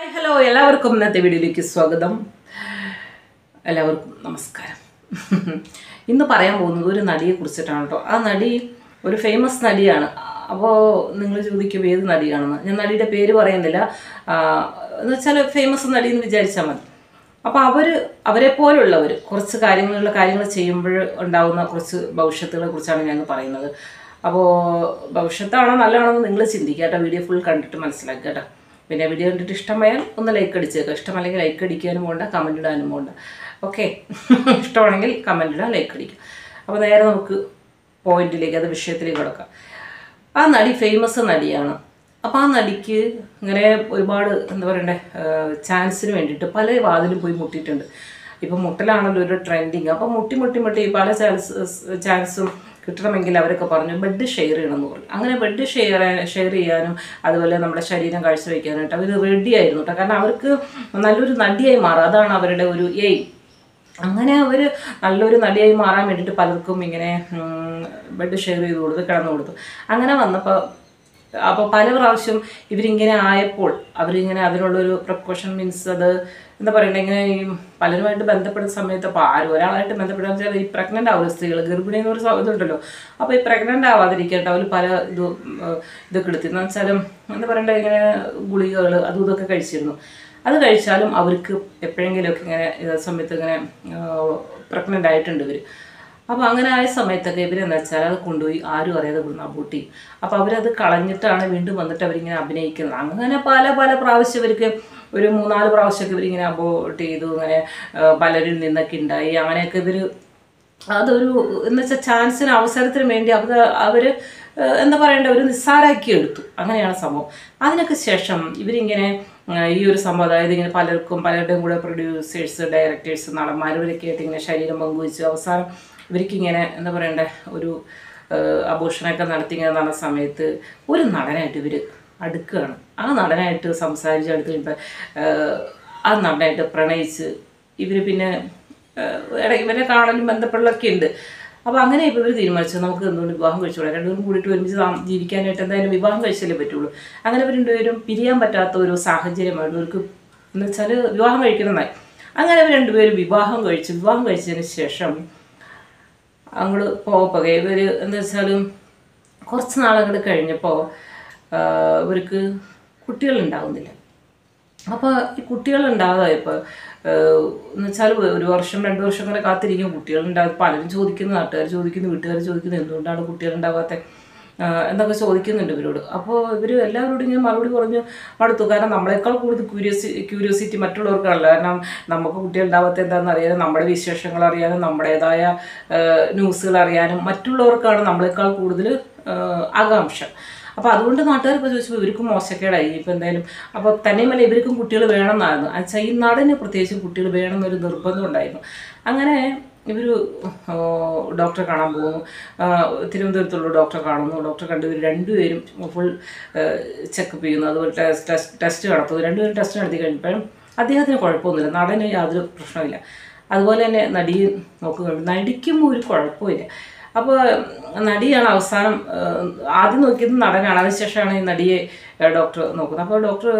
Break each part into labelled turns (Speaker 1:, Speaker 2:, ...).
Speaker 1: Hello എല്ലാവർക്കും ഇന്നത്തെ വീഡിയോയിലേക്ക് സ്വാഗതം എല്ലാവർക്കും നമസ്കാരം ഇന്ന് പറയാൻ പോകുന്നത് ഒരു നടിയെ കുറിച്ചിട്ടാണ് കേട്ടോ ആ നടി ഒരു ഫേമസ് നടിയാണ് അപ്പോൾ നിങ്ങൾ ചോദിക്കും ഏത് നടിയാണെന്ന് ഞാൻ നടിയുടെ പേര് പറയുന്നില്ല ആ, എന്ന് വെച്ചാൽ ഫേമസ് നടി എന്ന് വിചാരിച്ചാൽ മതി അപ്പോൾ അവർ അവരെ പോലുള്ളവർ കുറച്ച് കാര്യങ്ങളുള്ള കാര്യങ്ങൾ ചെയ്യുമ്പോൾ ഉണ്ടാകുന്ന കുറച്ച് ഭവിഷ്യത്തുകളെ കുറിച്ചാണ് ഞാൻ ഇന്ന് പറയുന്നത് അപ്പോൾ ഭവിഷ്യത്താണോ നല്ലതാണോ എന്ന് നിങ്ങൾ ചിന്തിക്കുക കേട്ടോ വീഡിയോ ഫുൾ കണ്ടിട്ട് മനസ്സിലാക്കുക കേട്ടോ പിന്നെ വീഡിയോ കണ്ടിട്ട് ഇഷ്ടമായാൽ ഒന്ന് ലൈക്ക് അടിച്ചേക്കുക ഇഷ്ടമല്ലെങ്കിൽ ലൈക്ക് അടിക്കാനും പോകണ്ട കമൻറ്റ് ഇടാനും പോകണ്ട ഓക്കെ ഇഷ്ടമാണെങ്കിൽ കമൻറ്റ് ഇടാൻ ലൈക്ക് അടിക്കുക അപ്പോൾ നേരെ നമുക്ക് പോയിന്റിലേക്ക് അത് വിഷയത്തിലേക്ക് കിടക്കാം ആ നടി ഫേമസ് നടിയാണ് അപ്പോൾ ആ നടിക്ക് ഇങ്ങനെ ഒരുപാട് എന്താ പറയണ്ടേ ചാൻസിന് വേണ്ടിയിട്ട് പല വാതിലും പോയി മുട്ടിയിട്ടുണ്ട് ഇപ്പം മുട്ടലാണല്ലോ ഒരു ട്രെൻഡിങ് അപ്പം മുട്ടി മുട്ടി മുട്ടി പല ചാൻസ് ചാൻസും കിട്ടണമെങ്കിൽ അവരൊക്കെ പറഞ്ഞു ബെഡ് ഷെയർ ചെയ്യണമെന്ന് പറഞ്ഞു അങ്ങനെ ബെഡ് ഷെയർ ഷെയർ ചെയ്യാനും അതുപോലെ നമ്മുടെ ശരീരം കാഴ്ചവെക്കാനായിട്ട് അവർ റെഡി ആയിരുന്നു കേട്ടോ കാരണം അവർക്ക് നല്ലൊരു നടിയായി മാറുക അതാണ് അവരുടെ ഒരു എയിം അങ്ങനെ അവർ നല്ലൊരു നടിയായി മാറാൻ വേണ്ടിയിട്ട് പലർക്കും ഇങ്ങനെ ബെഡ് ഷെയർ ചെയ്ത് കൊടുത്ത് കിടന്നു കൊടുത്തു അങ്ങനെ വന്നപ്പോൾ അപ്പോൾ പല പ്രാവശ്യം ഇവരിങ്ങനെ ആയപ്പോൾ അവരിങ്ങനെ അതിനുള്ളൊരു പ്രിക്കോഷൻ മീൻസ് അത് എന്താ പറയുക ഇങ്ങനെ ഈ പലരുമായിട്ട് ബന്ധപ്പെടുന്ന സമയത്ത് അപ്പോൾ ആരും ഒരാളായിട്ട് ബന്ധപ്പെടുക വെച്ചാൽ ഈ പ്രഗ്നൻ്റ് ആവുന്ന സ്ത്രീകൾ ഗർഭിണി എന്നൊരു സ- ഇതുണ്ടല്ലോ അപ്പോൾ ഈ പ്രഗ്നൻ്റ് ആവാതിരിക്കട്ടെ അവർ പല ഇത് ഉം, ഇതൊക്കെ എടുത്തു എന്ന് വെച്ചാലും എന്താ പറയണ്ടേ ഇങ്ങനെ ഗുളികകൾ അതും ഇതൊക്കെ കഴിച്ചിരുന്നു അത് കഴിച്ചാലും അവർക്ക് എപ്പോഴെങ്കിലുമൊക്കെ ഇങ്ങനെ ഇത് സമയത്ത് ഇങ്ങനെ പ്രഗ്നൻ്റ് ആയിട്ടുണ്ട് ഇവർ അപ്പോൾ അങ്ങനെ ആയ സമയത്തൊക്കെ ഇവരെന്ന് വെച്ചാൽ അത് കൊണ്ടുപോയി ആരും അറിയാതെ കൊണ്ടു അബോട്ട് ചെയ്യും അപ്പോൾ അവരത് കളഞ്ഞിട്ടാണ് വീണ്ടും വന്നിട്ട് അവരിങ്ങനെ അഭിനയിക്കുന്നത് അങ്ങനെ പല പല പ്രാവശ്യം ഇവർക്ക് ഒരു മൂന്നാല് പ്രാവശ്യമൊക്കെ ഇവരിങ്ങനെ അബോട്ട് ചെയ്തു ഇങ്ങനെ ആ, പലരിൽ നിന്നൊക്കെ ഉണ്ടായി അങ്ങനെയൊക്കെ ഇവർ അതൊരു എന്ന് വെച്ചാൽ ചാൻസിന് അവസരത്തിന് വേണ്ടി അവർ അവർ എന്താ പറയണ്ട ഒരു നിസ്സാരാക്കി എടുത്തു അങ്ങനെയാണ് സംഭവം അതിനൊക്കെ ശേഷം ഇവരിങ്ങനെ ആ, ഈ ഒരു സംഭവം അതായത് ഇങ്ങനെ പലർക്കും പലരുടെയും കൂടെ പ്രൊഡ്യൂസേഴ്സ് ഡയറക്ടേഴ്സ് നടന്മാർ ഇവരൊക്കെ ആയിട്ട് ഇങ്ങനെ ശരീരം പങ്കുവെച്ചു അവസാനം ഇവർക്കിങ്ങനെ എന്താ പറയണ്ടേ ഒരു അഭൂഷണമൊക്കെ നടത്തി ഇങ്ങനെ നടന്ന സമയത്ത് ഒരു നടനായിട്ട് ഇവർ അടുക്കുകയാണ് ആ നടനായിട്ട് സംസാരിച്ച് അടുത്ത് കഴിഞ്ഞപ്പോൾ ആ നടനായിട്ട് പ്രണയിച്ച് ഇവർ പിന്നെ ഏഹ് ഇട ഇവരെ കാണലും ബന്ധപ്പെടലൊക്കെ ഉണ്ട് അപ്പോൾ അങ്ങനെ ഇപ്പോൾ ഇവർ തീരുമാനിച്ചു നമുക്ക് എന്തുകൊണ്ട് വിവാഹം കഴിച്ചുകൂടാ രണ്ടുപേരും കൂടിയിട്ട് ഒരുമിച്ച് താമ- ജീവിക്കാനായിട്ട് എന്തായാലും വിവാഹം കഴിച്ചാലേ പറ്റുള്ളൂ അങ്ങനെ ഇവർ രണ്ടുപേരും പിരിയാൻ പറ്റാത്ത ഒരു സാഹചര്യമാണ് ഇവർക്ക് എന്ന് വെച്ചാൽ വിവാഹം കഴിക്കുന്നതായി അങ്ങനെ ഇവർ രണ്ടുപേരും വിവാഹം കഴിച്ചു വിവാഹം കഴിച്ചതിന് ശേഷം അങ്ങോട്ട് പോകപ്പകെ ഇവർ എന്താ വെച്ചാലും കുറച്ച് നാളങ്ങോട്ട് കഴിഞ്ഞപ്പോൾ ഇവർക്ക് കുട്ടികളുണ്ടാവുന്നില്ല അപ്പോൾ ഈ കുട്ടികളുണ്ടാകായപ്പോൾ എന്ന് വെച്ചാൽ ഒരു വർഷം രണ്ട് വർഷം അങ്ങനെ കാത്തിരിക്കും കുട്ടികളുണ്ടാകും പലരും ചോദിക്കുന്നു നാട്ടുകാർ ചോദിക്കുന്നു വീട്ടുകാർ ചോദിക്കുന്നു എന്തുകൊണ്ടാണ് കുട്ടികളുണ്ടാകാത്തത് എന്നൊക്കെ ചോദിക്കുന്നുണ്ട് ഇവരോട് അപ്പോൾ ഇവർ എല്ലാവരോടും ഇങ്ങനെ മറുപടി പറഞ്ഞു മടുത്തു കാരണം നമ്മളെക്കാൾ കൂടുതൽ ക്യൂരിയോസി ക്യൂരിയോസിറ്റി മറ്റുള്ളവർക്കാണല്ലോ കാരണം നമുക്ക് കുട്ടികളുണ്ടാവാത്ത എന്താണെന്ന് അറിയാനും നമ്മുടെ വിശേഷങ്ങൾ അറിയാനും നമ്മുടേതായ ന്യൂസുകൾ അറിയാനും മറ്റുള്ളവർക്കാണ് നമ്മളെക്കാൾ കൂടുതൽ ആകാംക്ഷ അപ്പോൾ അതുകൊണ്ട് നാട്ടുകാർ ഇപ്പോൾ ചോദിച്ചപ്പോൾ ഇവർക്കും മോശക്കേടായി ഇപ്പോൾ എന്തായാലും അപ്പോൾ തന്നെയുമല്ല ഇവർക്കും കുട്ടികൾ വേണമെന്നായിരുന്നു എന്നുവെച്ചാൽ ഈ നാടിന് പ്രത്യേകിച്ചും കുട്ടികൾ വേണമെന്നൊരു നിർബന്ധം ഉണ്ടായിരുന്നു അങ്ങനെ ഇവർ ഡോക്ടറെ കാണാൻ പോകുന്നു ആ, തിരുവനന്തപുരത്തുള്ള ഡോക്ടറെ കാണുന്നു ഡോക്ടറെ കണ്ട് ഇവർ രണ്ടുപേരും ഫുൾ ചെക്കപ്പ് ചെയ്യുന്നു അതുപോലെ ടെസ്റ്റ് ടെസ്റ്റ് നടത്തുന്നു രണ്ടുപേരും ടെസ്റ്റ് നടത്തി കഴിഞ്ഞപ്പോഴും അദ്ദേഹത്തിന് കുഴപ്പമൊന്നുമില്ല നടന് യാതൊരു പ്രശ്നമില്ല അതുപോലെ തന്നെ നടിയെ നോക്കുന്നുണ്ട് നടിക്കും ഒരു കുഴപ്പമില്ല അപ്പോൾ നടിയാണ് അവസാനം ആ, ആദ്യം നോക്കിയത് നടനാണ് അതിനുശേഷമാണ് ഈ നടിയെ ഡോക്ടർ നോക്കുന്നത് അപ്പോൾ ഡോക്ടർ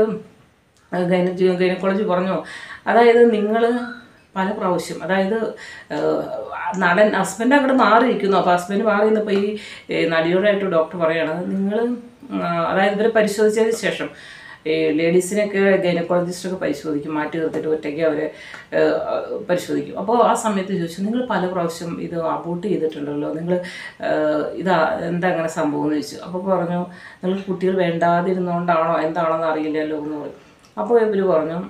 Speaker 1: ഗൈന ഗൈനക്കോളജി പറഞ്ഞു അതായത് നിങ്ങൾ പല പ്രാവശ്യം അതായത് ഏഹ്, നടൻ ഹസ്ബൻഡ് അങ്ങോട്ട് മാറിയിരിക്കുന്നു അപ്പോൾ ഹസ്ബൻഡ് മാറി നിന്നപ്പോൾ ഈ ഏഹ്, നടിയോടായിട്ട് ഡോക്ടർ പറയാണ് നിങ്ങൾ അതായത് ഇവരെ പരിശോധിച്ചതിന് ശേഷം ഈ ലേഡീസിനെയൊക്കെ ഗൈനക്കോളജിസ്റ്റൊക്കെ പരിശോധിക്കും മാറ്റി നിർത്തിയിട്ട് ഒറ്റയ്ക്ക് അവരെ ഏഹ്, പരിശോധിക്കും അപ്പോൾ ആ സമയത്ത് ചോദിച്ചു നിങ്ങൾ പല പ്രാവശ്യം ഇത് അബോട്ട് ചെയ്തിട്ടുണ്ടല്ലോ നിങ്ങൾ ഇതാ എന്താ അങ്ങനെ സംഭവം എന്ന് ചോദിച്ചു അപ്പോൾ പറഞ്ഞു നിങ്ങൾ കുട്ടികൾ വേണ്ടാതിരുന്നുകൊണ്ടാണോ എന്താണെന്ന് അറിയില്ലല്ലോ എന്ന് പറയും അപ്പോൾ ഇവർ പറഞ്ഞു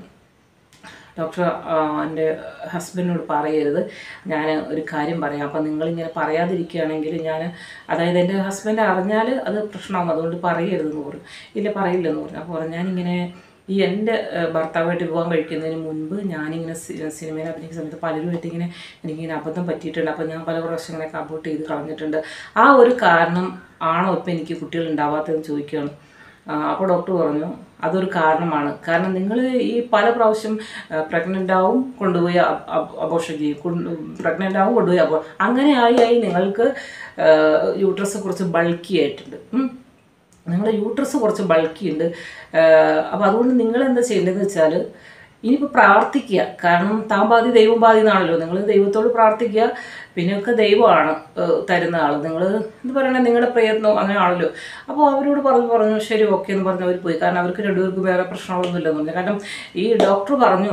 Speaker 1: ഡോക്ടർ എൻ്റെ ഹസ്ബൻഡിനോട് പറയരുത് ഞാൻ ഒരു കാര്യം പറയാം അപ്പം നിങ്ങളിങ്ങനെ പറയാതിരിക്കുകയാണെങ്കിൽ ഞാൻ അതായത് എൻ്റെ ഹസ്ബൻഡ് അറിഞ്ഞാൽ അത് പ്രശ്നമാകും അതുകൊണ്ട് പറയരുതെന്ന് പറഞ്ഞു ഇല്ല പറയില്ലെന്ന് പറഞ്ഞു അപ്പോൾ പറഞ്ഞു ഞാനിങ്ങനെ ഈ എൻ്റെ ഏഹ്, ഭർത്താവായിട്ട് വിവാഹം കഴിക്കുന്നതിന് മുൻപ് ഞാനിങ്ങനെ സി- സിനിമയിൽ അഭിനയിക്കുന്ന സമയത്ത് പലരുമായിട്ട് ഇങ്ങനെ എനിക്കിങ്ങനെ അബദ്ധം പറ്റിയിട്ടുണ്ട് അപ്പോൾ ഞാൻ പല പ്രാവശ്യം ഇങ്ങനെ കബോട്ട് ചെയ്ത് കളഞ്ഞിട്ടുണ്ട് ആ ഒരു കാരണം ആണോ ഇപ്പം എനിക്ക് കുട്ടികൾ ഉണ്ടാവാത്തതെന്ന് ചോദിക്കുകയാണ് അപ്പോൾ ഡോക്ടർ പറഞ്ഞു അതൊരു കാരണമാണ് കാരണം നിങ്ങൾ ഈ പല പ്രാവശ്യം പ്രഗ്നൻ്റ് ആവും കൊണ്ടുപോയി അബോഷൻ ചെയ്യും പ്രഗ്നൻ്റ് ആവും കൊണ്ടുപോയി അബോ അങ്ങനെ ആയി ആയി നിങ്ങൾക്ക് യൂട്രസ് കുറച്ച് ബൾക്കി ആയിട്ടുണ്ട് ഉം. നിങ്ങളുടെ യൂട്രസ് കുറച്ച് ബൾക്കി ഉണ്ട് അപ്പോൾ അതുകൊണ്ട് നിങ്ങൾ എന്താ ചെയ്യേണ്ടതെന്ന് വെച്ചാൽ ഇനിയിപ്പോൾ പ്രാർത്ഥിക്കുക കാരണം താൻ ബാധി ദൈവം ബാധി എന്നാണല്ലോ നിങ്ങൾ ദൈവത്തോട് പ്രാർത്ഥിക്കുക പിന്നെയൊക്കെ ദൈവമാണ് ഏഹ്, തരുന്ന ആൾ നിങ്ങൾ എന്ത് പറയണേ നിങ്ങളുടെ പ്രയത്നം അങ്ങനെ ആണല്ലോ അപ്പോൾ അവരോട് പറഞ്ഞു പറഞ്ഞു ശരി ഓക്കെ എന്ന് പറഞ്ഞ് അവർ പോയി കാരണം അവർക്ക് രണ്ടുപേർക്കും വേറെ പ്രശ്നങ്ങളൊന്നും ഇല്ലെന്നുണ്ട് കാരണം ഈ ഡോക്ടർ പറഞ്ഞു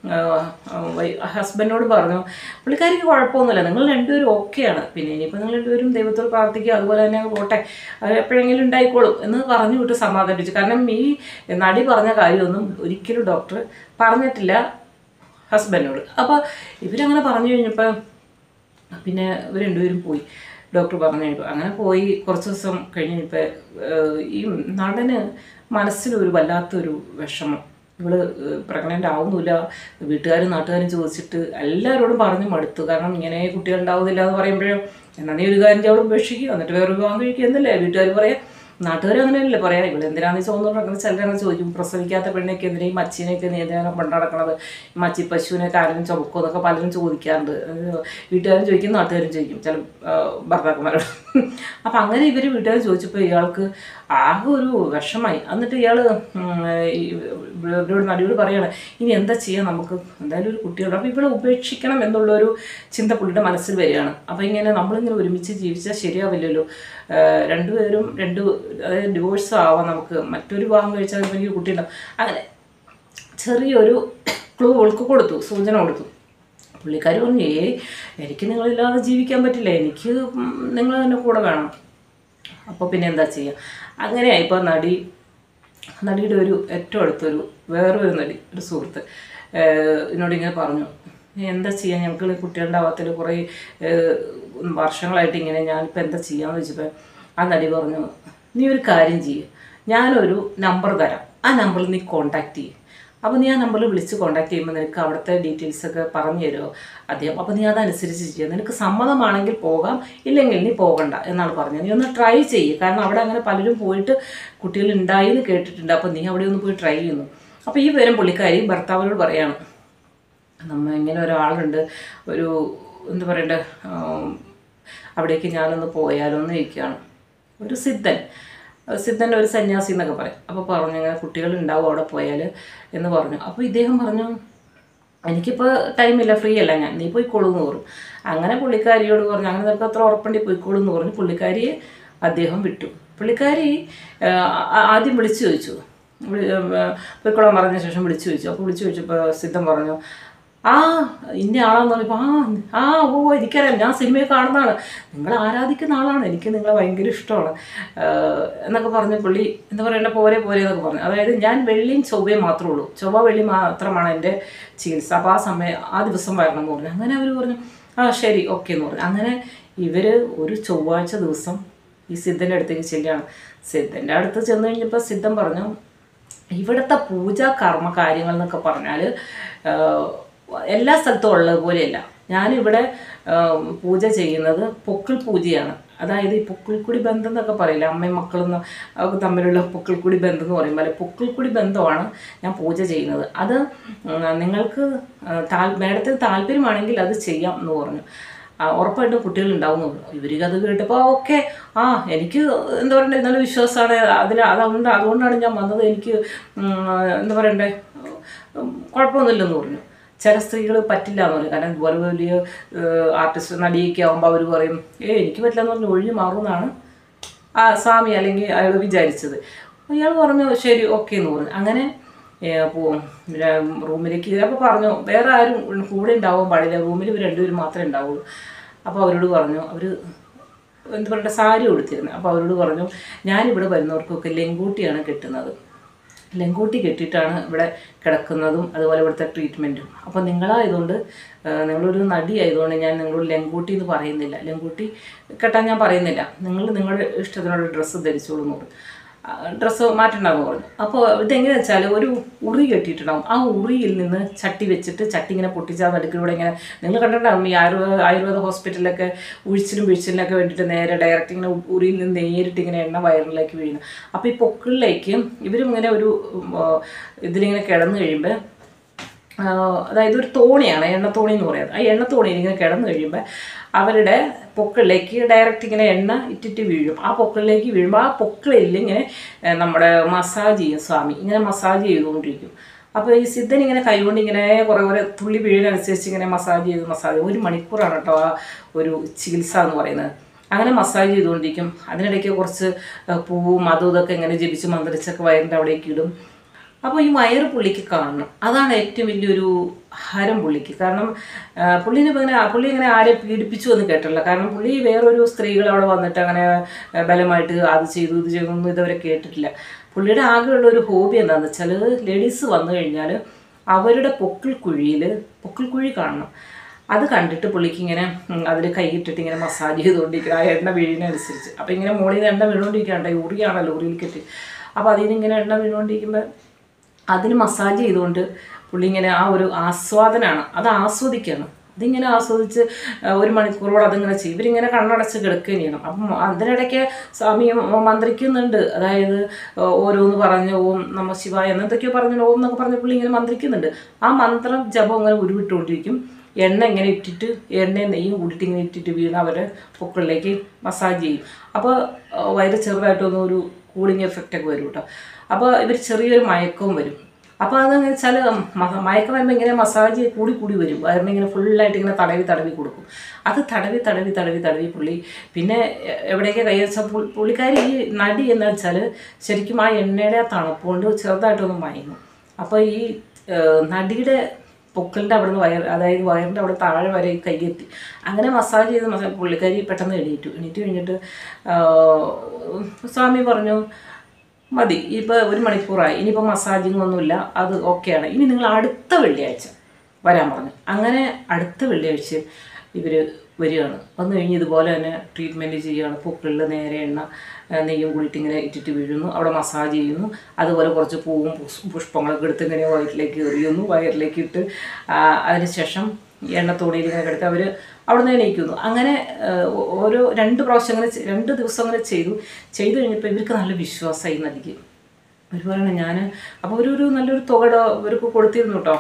Speaker 1: ഹസ്ബൻഡിനോട് പറഞ്ഞു പുള്ളിക്കാരിക്ക് കുഴപ്പമൊന്നുമില്ല നിങ്ങൾ രണ്ടുപേരും ഓക്കെയാണ് പിന്നെ ഇനിയിപ്പോൾ നിങ്ങൾ രണ്ടുപേരും ദൈവത്തോട് പ്രാർത്ഥിക്കുക അതുപോലെ തന്നെ അങ്ങ് പോട്ടെ അത് എപ്പോഴെങ്കിലും ഉണ്ടായിക്കോളും എന്ന് പറഞ്ഞു വിട്ട് സമാധാനിപ്പിച്ചു കാരണം ഈ നടി പറഞ്ഞ കാര്യമൊന്നും ഒരിക്കലും ഡോക്ടർ പറഞ്ഞിട്ടില്ല ഹസ്ബൻഡിനോട് അപ്പോൾ ഇവരങ്ങനെ പറഞ്ഞു കഴിഞ്ഞപ്പോൾ പിന്നെ ഇവർ രണ്ടുപേരും പോയി ഡോക്ടർ പറഞ്ഞു കഴിഞ്ഞപ്പോൾ അങ്ങനെ പോയി കുറച്ച് ദിവസം കഴിഞ്ഞ് കഴിഞ്ഞപ്പോൾ ഈ നടന് മനസ്സിലൊരു വല്ലാത്തൊരു വിഷമം ഇവള് പ്രഗ്നൻ്റ് ആവുന്നില്ല വീട്ടുകാരും നാട്ടുകാരും ചോദിച്ചിട്ട് എല്ലാവരോടും പറഞ്ഞു മടുത്തു കാരണം ഇങ്ങനെ കുട്ടികളുണ്ടാവുന്നില്ല എന്ന് പറയുമ്പോഴും എന്നാൽ നീ ഒരു കാര്യം ചെയ്യും അവൾ ഉപേക്ഷിക്കുക എന്നിട്ട് വേറെ വിവാഹം കഴിക്കുക എന്നല്ലേ വീട്ടുകാർ പറയാം നാട്ടുകാർ അങ്ങനെയല്ലേ പറയാം ഇവിടെ എന്തിനാന്ന് ചോദിച്ചു അങ്ങനെ ചിലരങ്ങനെ ചോദിക്കും പ്രസവിക്കാത്ത പെണ്ണൊക്കെ എന്തിനാ ഈ മച്ചിനെയൊക്കെ നീ എന്തിനാണ് കൊണ്ടു നടക്കണത് ഈ മച്ചി പശുവിനൊക്കെ ആരെങ്കിലും ചുമക്കോ എന്നൊക്കെ പലരും ചോദിക്കാറുണ്ട് അത് വീട്ടുകാരും ചോദിക്കും നാട്ടുകാരും ചോദിക്കും ചില ആ, ഭർത്താക്കന്മാരോട് അപ്പം അങ്ങനെ ഇവർ വീട്ടുകാർ ചോദിച്ചപ്പോൾ ഇയാൾക്ക് ആകെ ഒരു വിഷമായി എന്നിട്ട് ഇയാൾ ഇവരോട് നടിയോട് പറയാണ് ഇനി എന്താ ചെയ്യാൻ നമുക്ക് എന്തായാലും ഒരു കുട്ടിയുണ്ട് അപ്പോൾ ഇവിടെ ഉപേക്ഷിക്കണം എന്നുള്ളൊരു ചിന്ത പുള്ളിയുടെ മനസ്സിൽ വരികയാണ് അപ്പോൾ ഇങ്ങനെ നമ്മളിങ്ങനെ ഒരുമിച്ച് ജീവിച്ചാൽ ശരിയാവില്ലല്ലോ ആ, രണ്ടുപേരും രണ്ട് അതായത് ഡിവോഴ്സ് ആവാം നമുക്ക് മറ്റൊരു വിവാഹം കഴിച്ചാൽ ചിലപ്പോൾ എനിക്ക് കുട്ടിയുണ്ടാവും അങ്ങനെ ചെറിയൊരു ക്ലൂ അവൾക്ക് കൊടുത്തു സൂചന കൊടുത്തു പുള്ളിക്കാരി പറഞ്ഞു ഏ എനിക്ക് നിങ്ങളില്ലാതെ ജീവിക്കാൻ പറ്റില്ല എനിക്ക് ഉം നിങ്ങൾ തന്നെ കൂടെ വേണം അപ്പോൾ പിന്നെ എന്താ ചെയ്യുക അങ്ങനെയായി ഇപ്പോൾ നടി നടിയുടെ ഒരു ഏറ്റവും അടുത്തൊരു വേറൊരു നടി ഒരു സുഹൃത്ത് ഏഹ് എന്നോട് ഇങ്ങനെ പറഞ്ഞു എന്താ ചെയ്യുക ഞങ്ങൾക്ക് കുട്ടികളുടെ ആവാത്തിൽ കുറേ ഏഹ് വർഷങ്ങളായിട്ട് ഇങ്ങനെ ഞാനിപ്പോൾ എന്താ ചെയ്യാന്ന് വെച്ചപ്പോൾ ആ നടി പറഞ്ഞു നീ ഒരു കാര്യം ചെയ്യ് ഞാനൊരു നമ്പർ തരാം ആ നമ്പറിൽ നീ കോണ്ടാക്ട് ചെയ്യും അപ്പോൾ നീ ആ നമ്പറിൽ വിളിച്ച് കോൺടാക്ട് ചെയ്യുമ്പോൾ നിനക്ക് അവിടുത്തെ ഡീറ്റെയിൽസ് ഒക്കെ പറഞ്ഞു തരുമോ അദ്ദേഹം അപ്പോൾ നീ അതനുസരിച്ച് ചെയ്യുക നിനക്ക് സമ്മതമാണെങ്കിൽ പോകാം ഇല്ലെങ്കിൽ നീ പോകണ്ട എന്നാണ് പറഞ്ഞത് നീ ഒന്ന് ട്രൈ ചെയ്യുക കാരണം അവിടെ അങ്ങനെ പലരും പോയിട്ട് കുട്ടികൾ ഉണ്ടായി എന്ന് കേട്ടിട്ടുണ്ട് അപ്പോൾ നീ അവിടെ ഒന്ന് പോയി ട്രൈ ചെയ്യുന്നു അപ്പോൾ ഈ വരും പുള്ളിക്കാരി ഭർത്താവിനോട് പറയാണ് നമ്മ ഇങ്ങനെ ഒരാളുണ്ട് ഒരു എന്താ പറയണ്ടേ ആം, അവിടേക്ക് ഞാനൊന്ന് പോയാലോ എന്ന് ചോദിക്കുകയാണ് ഒരു സിദ്ധൻ സിദ്ധൻ ഒരു സന്യാസി എന്നൊക്കെ പറയും അപ്പോൾ പറഞ്ഞു ഇങ്ങനെ കുട്ടികൾ ഉണ്ടാവും അവിടെ പോയാൽ എന്ന് പറഞ്ഞു അപ്പോൾ ഇദ്ദേഹം പറഞ്ഞു എനിക്കിപ്പോൾ ടൈമില്ല ഫ്രീ അല്ല ഞാൻ നീ പോയിക്കോളൂ എന്ന് പറഞ്ഞു അങ്ങനെ പുള്ളിക്കാരിയോട് പറഞ്ഞു അങ്ങനെ നിനക്ക് അത്ര ഉറപ്പുണ്ടി പോയിക്കോളൂ എന്ന് പറഞ്ഞു പുള്ളിക്കാരിയെ അദ്ദേഹം വിട്ടു പുള്ളിക്കാരി ആ, ആ- ആദ്യം വിളിച്ചു ചോദിച്ചു വിളി- ആ, പോയിക്കോളാൻ പറഞ്ഞ ശേഷം വിളിച്ചു ചോദിച്ചു അപ്പോൾ വിളിച്ചു ചോദിച്ചപ്പോൾ സിദ്ധം പറഞ്ഞു ആ ഇന്ന ആളാന്ന് പറഞ്ഞപ്പോൾ ആ ആ ഓ എനിക്കറിയാം ഞാൻ സിനിമയിൽ കാണുന്നതാണ് നിങ്ങൾ ആരാധിക്കുന്ന ആളാണ് എനിക്ക് നിങ്ങളെ ഭയങ്കര ഇഷ്ടമാണ് ആഹ് എന്നൊക്കെ പറഞ്ഞ പുള്ളി എന്താ പറയണ്ട പോരെ പോരെ എന്നൊക്കെ പറഞ്ഞു അതായത് ഞാൻ വെള്ളിയും ചൊവ്വയും മാത്രമേ ഉള്ളൂ ചൊവ്വ വെള്ളി മാത്രമാണ് എൻ്റെ ചികിത്സ അപ്പോൾ ആ സമയം ആ ദിവസം വരണം എന്ന് പറഞ്ഞു അങ്ങനെ അവർ പറഞ്ഞു ആ ശരി ഓക്കെ എന്ന് പറഞ്ഞു അങ്ങനെ ഇവർ ഒരു ചൊവ്വാഴ്ച ദിവസം ഈ സിദ്ധൻ്റെ അടുത്തേക്ക് ചെല്ലുകയാണ് സിദ്ധൻ്റെ അടുത്ത് ചെന്ന് കഴിഞ്ഞപ്പോൾ സിദ്ധൻ പറഞ്ഞു ഇവിടുത്തെ പൂജാ കർമ്മ കാര്യങ്ങൾ എന്നൊക്കെ പറഞ്ഞാൽ എല്ലാ സ്ഥലത്തും ഉള്ളതുപോലെയല്ല ഞാനിവിടെ ആ, പൂജ ചെയ്യുന്നത് പൊക്കിൾ പൂജയാണ് അതായത് ഈ പൊക്കിൾക്കുടി ബന്ധം എന്നൊക്കെ പറയില്ല അമ്മയും മക്കളും ന്ന് ഒക്കെ തമ്മിലുള്ള പൊക്കിൾക്കുടി ബന്ധം എന്ന് പറയുമ്പോൾ അല്ലെ പൊക്കിൾക്കുടി ബന്ധമാണ് ഞാൻ പൂജ ചെയ്യുന്നത് അത് ഉം, നിങ്ങൾക്ക് ആ, താൽ മേഡത്തിന് താല്പര്യമാണെങ്കിൽ അത് ചെയ്യാം എന്ന് പറഞ്ഞു ആ, ഉറപ്പായിട്ടും കുട്ടികൾ ഉണ്ടാവും എന്ന് പറഞ്ഞു ഇവർക്ക് അത് കേട്ടപ്പോൾ ഓക്കെ ആ എനിക്ക് എന്താ പറയണ്ടേ നല്ല വിശ്വാസമാണ് അതിൽ അതുകൊണ്ട് അതുകൊണ്ടാണ് ഞാൻ വന്നത് എനിക്ക് ഉം, എന്താ പറയണ്ടേ ഉം, കുഴപ്പമൊന്നുമില്ലെന്ന് പറഞ്ഞു ചില സ്ത്രീകൾ പറ്റില്ല എന്ന് പറയും കാരണം ഇതുപോലെ വലിയ ആർട്ടിസ്റ്റ് നടിയൊക്കെ ആകുമ്പോൾ അവർ പറയും ഏ എനിക്ക് പറ്റില്ല എന്ന് പറഞ്ഞ് ഒഴിഞ്ഞു മാറുമെന്നാണ് ആ സ്വാമി അല്ലെങ്കിൽ അയാൾ വിചാരിച്ചത് അയാൾ പറഞ്ഞു ശരി ഓക്കെ എന്ന് പറഞ്ഞു അങ്ങനെ ഏ, പോവും പിന്നെ റൂമിലേക്ക് അപ്പോൾ പറഞ്ഞു വേറെ ആരും കൂടെ ഉണ്ടാവാൻ പാടില്ല റൂമിൽ ഇവർ രണ്ടുപേരും മാത്രമേ ഉണ്ടാവുള്ളൂ അപ്പോൾ അവരോട് പറഞ്ഞു അവർ എന്താ പറയണ്ട സാരി ഉടുത്തിരുന്നത് അപ്പോൾ അവരോട് പറഞ്ഞു ഞാനിവിടെ വരുന്നവർക്കൊക്കെ ലെങ്കൂട്ടിയാണ് കിട്ടുന്നത് ലെങ്കൂട്ടി കെട്ടിയിട്ടാണ് ഇവിടെ കിടക്കുന്നതും അതുപോലെ ഇവിടുത്തെ ട്രീറ്റ്മെൻറ്റും അപ്പോൾ നിങ്ങളായതുകൊണ്ട് ആ, നിങ്ങളൊരു നടി ആയതുകൊണ്ട് ഞാൻ നിങ്ങളോട് ലെങ്കൂട്ടി എന്ന് പറയുന്നില്ല ലെങ്കൂട്ടി കെട്ടാൻ ഞാൻ പറയുന്നില്ല നിങ്ങൾ നിങ്ങളുടെ ഇഷ്ടത്തിനുള്ള ഡ്രസ്സ് ധരിച്ചോളൂ എന്ന് പറഞ്ഞു ഡ്രസ്സ് മാറ്റണ്ടെന്ന് പറഞ്ഞു അപ്പോൾ ഇതെങ്ങനെയാ വെച്ചാൽ ഒരു ഉറി കെട്ടിയിട്ടുണ്ടാവും ആ ഉറിയിൽ നിന്ന് ചട്ടി വെച്ചിട്ട് ചട്ടി ഇങ്ങനെ പൊട്ടിച്ചാൽ നടുക്കിലൂടെ ഇങ്ങനെ നിങ്ങൾ കണ്ടിട്ടുണ്ടാവും ഈ ആയുർവേദ ആയുർവേദ ഹോസ്പിറ്റലിലൊക്കെ ഉഴിച്ചിലും വീഴ്ചലിനൊക്കെ വേണ്ടിയിട്ട് നേരെ ഡയറക്റ്റ് ഇങ്ങനെ ഉ- ഉറിയിൽ നിന്ന് നേരിട്ട് ഇങ്ങനെ എണ്ണ വയറിലേക്ക് വീഴുന്നു അപ്പോൾ ഈ പൊക്കിളിലേക്ക് ഇവരും ഇങ്ങനെ ഒരു ഉം, ആ, ഇതിലിങ്ങനെ കിടന്നു കഴിയുമ്പോൾ ആ, അതായത് ഒരു തോണിയാണ് എണ്ണത്തോണി എന്ന് പറയുന്നത് ആ എണ്ണത്തോണിയിൽ ഇങ്ങനെ കിടന്നു കഴിയുമ്പോൾ അവരുടെ പൊക്കിളിലേക്ക് ഡയറക്റ്റ് ഇങ്ങനെ എണ്ണ ഇറ്റിറ്റ് വീഴും ആ പൊക്കിളിലേക്ക് വീഴുമ്പോൾ ആ പൊക്കിളിൽ ഇങ്ങനെ ഏ, നമ്മുടെ മസാജ് ചെയ്യും സ്വാമി ഇങ്ങനെ മസാജ് ചെയ്തുകൊണ്ടിരിക്കും അപ്പോൾ ഈ സിദ്ധൻ ഇങ്ങനെ കൈകൊണ്ട് ഇങ്ങനെ കുറേ കുറേ തുള്ളി വീഴിനനുസരിച്ച് ഇങ്ങനെ മസാജ് ചെയ്ത് മസാജ് ഒരു മണിക്കൂറാണ് കേട്ടോ ആ ഒരു ചികിത്സ എന്ന് പറയുന്നത് അങ്ങനെ മസാജ് ചെയ്തുകൊണ്ടിരിക്കും അതിനിടയ്ക്ക് കുറച്ച് ഏ, പൂവും അതും ഇതൊക്കെ ഇങ്ങനെ ജപിച്ച് മന്ത്രിച്ചൊക്കെ വയറിൻ്റെ അവിടേക്ക് ഇടും അപ്പോൾ ഈ വയറ് പുള്ളിക്ക് കാണണം അതാണ് ഏറ്റവും വലിയൊരു ഹരം പുള്ളിക്ക് കാരണം ആ, പുള്ളിനെ ഇപ്പം ഇങ്ങനെ പുള്ളി ഇങ്ങനെ ആരെ പീഡിപ്പിച്ചു എന്ന് കേട്ടില്ല കാരണം പുള്ളി വേറൊരു സ്ത്രീകൾ അവിടെ വന്നിട്ട് അങ്ങനെ ആ, ബലമായിട്ട് അത് ചെയ്തു ഇത് ചെയ്തു ഒന്നും ഇതുവരെ കേട്ടിട്ടില്ല പുള്ളിയുടെ ആകെയുള്ള ഒരു ഹോബി എന്താണെന്ന് വെച്ചാൽ ലേഡീസ് വന്നു കഴിഞ്ഞാൽ അവരുടെ പൊക്കിൾ കുഴിയിൽ പൊക്കിൾ കുഴി കാണണം അത് കണ്ടിട്ട് പുള്ളിക്ക് ഇങ്ങനെ അതിൽ കൈയിട്ടിട്ട് ഇങ്ങനെ മസാജ് ചെയ്തുകൊണ്ടിരിക്കുക ആ എണ്ണ വീഴിനനുസരിച്ച് അപ്പോൾ ഇങ്ങനെ മുകളിൽ നിന്ന് എണ്ണ വീണുകൊണ്ടിരിക്കുകയാണ് യൂറിയാണല്ലോ ഊറിയിൽ കെട്ടി അപ്പോൾ അതിൽ നിന്ന് ഇങ്ങനെ എണ്ണ വീണുകൊണ്ടിരിക്കുമ്പോൾ അതിന് മസാജ് ചെയ്തുകൊണ്ട് പുള്ളി ഇങ്ങനെ ആ ഒരു ആസ്വാദനമാണ് അത് ആസ്വദിക്കുകയാണ് അതിങ്ങനെ ആസ്വദിച്ച് ആ, ഒരു മണിക്കൂറോളം അതിങ്ങനെ ചെയ്യും ഇവരിങ്ങനെ കണ്ണടച്ച് കിടക്കുകയും ചെയ്യണം അപ്പം അതിനിടയ്ക്ക് സ്വാമി മന്ത്രിക്കുന്നുണ്ട് അതായത് ആ, ഓരോന്ന് പറഞ്ഞ് ഓം നമ ശിവായ എന്തൊക്കെയോ പറഞ്ഞു ഓം എന്നൊക്കെ പറഞ്ഞ പുള്ളി ഇങ്ങനെ മന്ത്രിക്കുന്നുണ്ട് ആ മന്ത്രം ജപം ഇങ്ങനെ ഉരുവിട്ടുകൊണ്ടിരിക്കും എണ്ണ ഇങ്ങനെ ഇട്ടിട്ട് എണ്ണയും നെയ്യും കൂടിയിട്ട് ഇങ്ങനെ ഇട്ടിട്ട് വീണ് അവരെ പൊക്കളിലേക്ക് മസാജ് ചെയ്യും അപ്പോൾ വയറ് ചെറുതായിട്ടൊന്നും ഒരു കൂളിംഗ് എഫക്റ്റ് ഒക്കെ വരും കേട്ടോ അപ്പോൾ ഇവർ ചെറിയൊരു മയക്കവും വരും അപ്പോൾ അതെന്ന് വെച്ചാൽ മയക്കം വരുമ്പോൾ ഇങ്ങനെ മസാജ് കൂടി കൂടി വരും വയറിനെ ഇങ്ങനെ ഫുള്ളായിട്ട് ഇങ്ങനെ തടവി തടവി കൊടുക്കും അത് തടവി തടവി തടവി തടവി പുള്ളി പിന്നെ എ- എവിടേക്ക് കൈ വെച്ചാൽ പുള്ളിക്കാരി ഈ നടി എന്ന് വെച്ചാൽ ശരിക്കും ആ എണ്ണയുടെ ആ തണുപ്പ് കൊണ്ട് ചെറുതായിട്ടൊന്ന് മയങ്ങും അപ്പോൾ ഈ ഏഹ്, നടിയുടെ പൊക്കിളിൻ്റെ അവിടെ നിന്ന് വയർ അതായത് വയറിൻ്റെ അവിടെ താഴെ വരെ ഈ കൈയെത്തി അങ്ങനെ മസാജ് ചെയ്ത് മസാജ് പുള്ളിക്കാരി പെട്ടെന്ന് എണീറ്റു എണീറ്റ് കഴിഞ്ഞിട്ട് ആഹ്, സ്വാമി പറഞ്ഞു മതി ഇപ്പോൾ ഒരു മണിക്കൂറായി ഇനിയിപ്പോൾ മസാജിങ് ഒന്നുമില്ല അത് ഓക്കെയാണ് ഇനി നിങ്ങൾ അടുത്ത വെള്ളിയാഴ്ച വരാൻ പറഞ്ഞു അങ്ങനെ അടുത്ത വെള്ളിയാഴ്ച ഇവർ വരികയാണ് വന്നു കഴിഞ്ഞ് ഇതുപോലെ തന്നെ ട്രീറ്റ്മെൻറ്റ് ചെയ്യുകയാണ് പൊക്കിളിൽ നേരെ എണ്ണ ആ, നെയ്യും കൂടിയിട്ട് ഇങ്ങനെ ഇട്ടിട്ട് വീഴുന്നു അവിടെ മസാജ് ചെയ്യുന്നു അതുപോലെ കുറച്ച് പൂവും പുഷ്- പുഷ്പങ്ങളൊക്കെ എടുത്ത് ഇങ്ങനെ വയറ്റിലേക്ക് എറിയുന്നു വയറിലേക്ക് ഇട്ട് ആ, അതിനുശേഷം എണ്ണത്തോണിയിൽ ഇങ്ങനെ കിടത്തി അവർ അവിടെ നിന്ന് എണീക്കുന്നു അങ്ങനെ ആ, ഓ- ഓരോ രണ്ട് പ്രാവശ്യം അങ്ങനെ ചെ- രണ്ട് ദിവസം അങ്ങനെ ചെയ്തു ചെയ്തു കഴിഞ്ഞപ്പോൾ ഇവർക്ക് നല്ല വിശ്വാസമായി നൽകി അവർ പറയണ ഞാൻ അപ്പോൾ ഒരു ഒരു നല്ലൊരു തുക ഇവർക്ക് കൊടുത്തിരുന്നു കേട്ടോ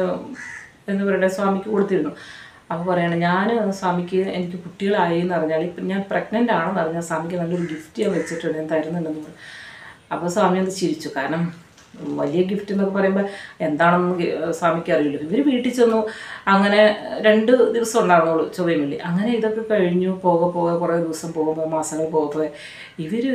Speaker 1: എന്ന് പറയണ സ്വാമിക്ക് കൊടുത്തിരുന്നു അപ്പോൾ പറയണ ഞാൻ സ്വാമിക്ക് എനിക്ക് കുട്ടികളായി എന്ന് പറഞ്ഞാൽ ഇപ്പം ഞാൻ പ്രഗ്നൻ്റ് ആണെന്ന് പറഞ്ഞാൽ സ്വാമിക്ക് നല്ലൊരു ഗിഫ്റ്റ് ഞാൻ വെച്ചിട്ടുണ്ട് ഞാൻ തരുന്നുണ്ടെന്ന് പറഞ്ഞു അപ്പോൾ സ്വാമി ഒന്ന് ചിരിച്ചു കാരണം വലിയ ഗിഫ്റ്റ് എന്നൊക്കെ പറയുമ്പോൾ എന്താണെന്ന് ഗി- സ്വാമിക്ക് അറിയില്ല ഇവർ വീട്ടിൽ ചെന്നു അങ്ങനെ രണ്ട് ദിവസം ഉണ്ടായിരുന്നുള്ളൂ ചൊവ്വയും വെള്ളി അങ്ങനെ ഇതൊക്കെ കഴിഞ്ഞു പോകെ പോകെ കുറേ ദിവസം പോകുമ്പോൾ മാസങ്ങൾ പോകുമ്പോൾ ഇവർ